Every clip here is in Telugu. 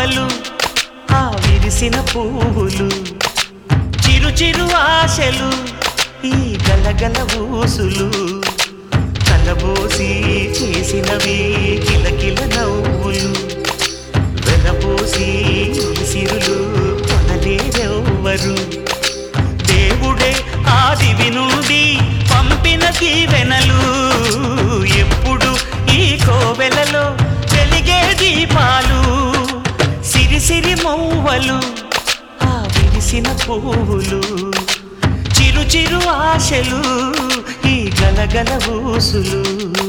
మూవలు ఆ విరిసిన పువ్వులు చిరు చిరు ఆశలు ఈ గలగల ఊసులు కలబోసి చేసినవి కిలకిల నవ్వులు వెలబోసి సిరులు కొనలేరెవ్వరు దేవుడే ఆదివి నుండి పంపిన దీవెనలు ఎప్పుడు ఈ కోవెలలో వెలిగే దీపాలు సిరి సిరి మౌవలు ఆ విరిసిన పువ్వులు చిరు చిరు ఆశలు ఈ గలగల ఊసులు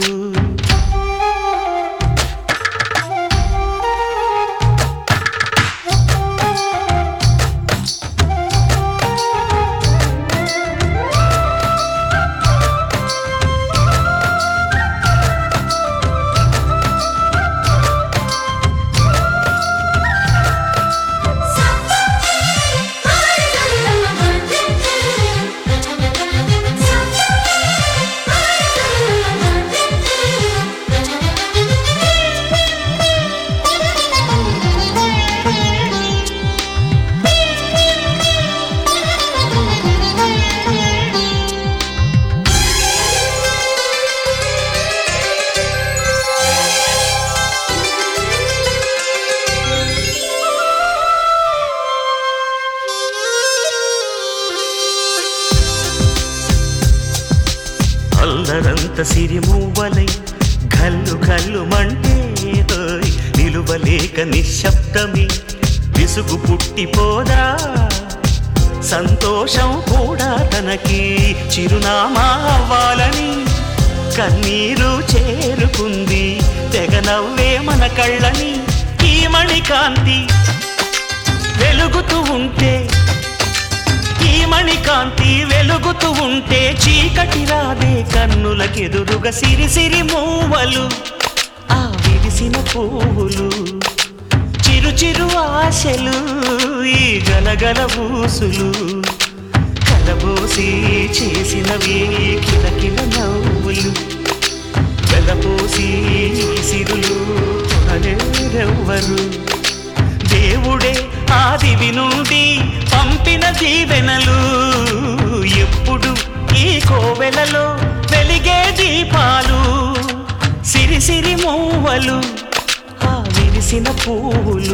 అల్లరంత సిరిమూవలై గల్లు గల్లు మంటే హోయ్, నిలువలేక నిశ్శబ్దమి విసుగు పుట్టిపోదా సంతోషం కూడా తనకి చిరునామా అవ్వాలని కన్నీరు చేరుకుంది తెగ నవ్వే మన కళ్ళని ఈ మణికాంతి వెలుగుతూ ఉంటే ఈ మణికాంతి వెలుగుతూ ఉంటే చీకటి రాదే కన్నులకెదురుగా సిరి సిరి మూవలు ఆ విరిసిన పువ్వులు చిరు చిరు ఆశలు ఈ గలగల ఊసులు కలబోసి చేసినవి కిలకిల నవ్వులు వెలపోసి సిరులు కొనలేరెవ్వరు దేవుడే ఆదివి నుండి పంపిన దీవెనలు ఎప్పుడు ఈ కోవెలలో వెలిగే దీపాలు సిరి సిరి మూవలు ఆ విరిసిన పువ్వులు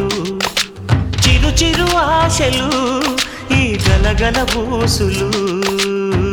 చిరు చిరు ఆశలు ఈ గలగల బూసులు